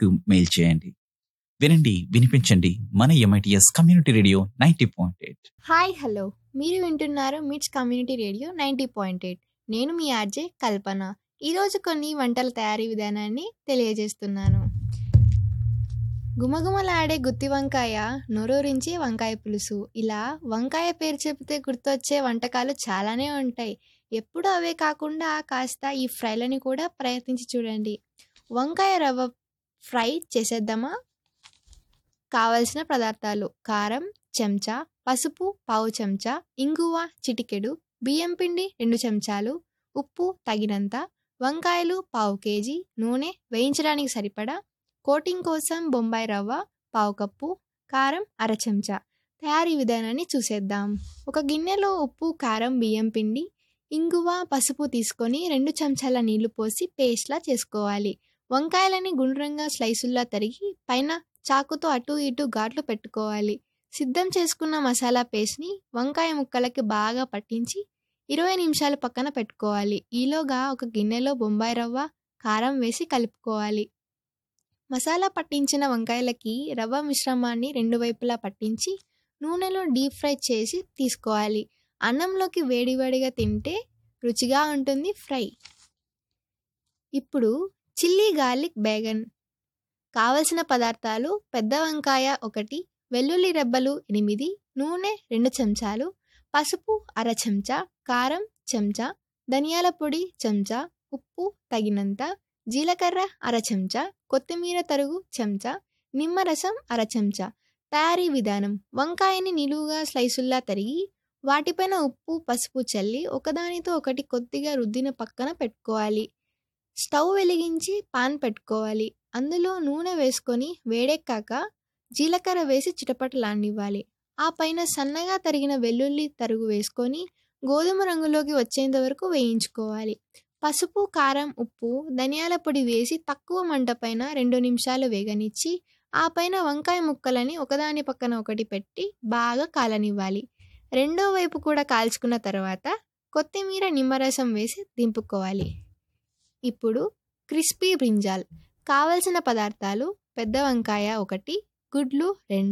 నెంబర్కు మెయిల్ చేయండి వినండి వినిపించండి మన MITS community radio ninety point eight hi hello మీరు వింటున్నారు MITS community radio ninety point eight నేను మీ ఆర్జే కల్పన ఈరోజు కొన్ని వంటల తయారీ విధానాన్ని తెలియజేస్తున్నాను గుమగుమలాడే గుత్తి వంకాయ నొరూరించే వంకాయ పులుసు ఇలా వంకాయ పేరు చెబితే గుర్తొచ్చే వంటకాలు చాలానే ఉంటాయి ఎప్పుడు అవే కాకుండా కాస్త ఈ ఫ్రైలని కూడా ప్రయత్నించి చూడండి వంకాయ రవ్వ ఫ్రై చేసేద్దామా కావలసిన పదార్థాలు కారం చెంచా పసుపు పావు చెంచా ఇంగువ చిటికెడు బియ్యం పిండి రెండు చెంచాలు ఉప్పు తగినంత వంకాయలు పావు కేజీ నూనె వేయించడానికి సరిపడా కోటింగ్ కోసం బొంబాయి రవ్వ పావు కప్పు కారం అర చెంచా తయారీ విధానాన్ని చూసేద్దాం ఒక గిన్నెలో ఉప్పు కారం బియ్యం పిండి ఇంగువ పసుపు తీసుకొని రెండు చెంచాల నీళ్లు పోసి పేస్ట్లా చేసుకోవాలి వంకాయలని గుండ్రంగా స్లైసుల్లా తరిగి పైన చాకుతో అటు ఇటు ఘాట్లు పెట్టుకోవాలి సిద్ధం చేసుకున్న మసాలా పేస్ట్ని వంకాయ ముక్కలకి బాగా పట్టించి ఇరవై నిమిషాలు పక్కన పెట్టుకోవాలి ఈలోగా ఒక గిన్నెలో బొంబాయి రవ్వ కారం వేసి కలుపుకోవాలి మసాలా పట్టించిన వంకాయలకి రవ్వ మిశ్రమాన్ని రెండు వైపులా పట్టించి నూనెలో డీప్ ఫ్రై చేసి తీసుకోవాలి అన్నంలోకి వేడివేడిగా తింటే రుచిగా ఉంటుంది ఫ్రై ఇప్పుడు చిల్లీ గార్లిక్ బేగన్ కావలసిన పదార్థాలు పెద్ద వంకాయ ఒకటి వెల్లుల్లి రెబ్బలు ఎనిమిది నూనె రెండు చెంచాలు పసుపు అర చెంచా కారం చెంచా ధనియాల పొడి చెంచా ఉప్పు తగినంత జీలకర్ర అర చెంచా కొత్తిమీర తరుగు చెంచా నిమ్మరసం అర చెంచా తయారీ విధానం వంకాయని నిలువుగా స్లైసుల్లా తరిగి వాటిపైన ఉప్పు పసుపు చల్లి ఒకదానితో ఒకటి కొద్దిగా రుద్దిన పక్కన పెట్టుకోవాలి స్టవ్ వెలిగించి పాన్ పెట్టుకోవాలి అందులో నూనె వేసుకొని వేడెక్కాక జీలకర్ర వేసి చిటపటలానివ్వాలి ఆ పైన సన్నగా తరిగిన వెల్లుల్లి తరుగు వేసుకొని గోధుమ రంగులోకి వచ్చేంత వరకు వేయించుకోవాలి పసుపు కారం ఉప్పు ధనియాల పొడి వేసి తక్కువ మంట పైన రెండు నిమిషాలు వేగనిచ్చి ఆ పైన వంకాయ ముక్కలని ఒకదాని పక్కన ఒకటి పెట్టి బాగా కాలనివ్వాలి రెండో వైపు కూడా కాల్చుకున్న తర్వాత కొత్తిమీర నిమ్మరసం వేసి దింపుకోవాలి ఇప్పుడు క్రిస్పీ బ్రింజాల్ కావలసిన పదార్థాలు పెద్ద వంకాయ ఒకటి గుడ్లు రెండు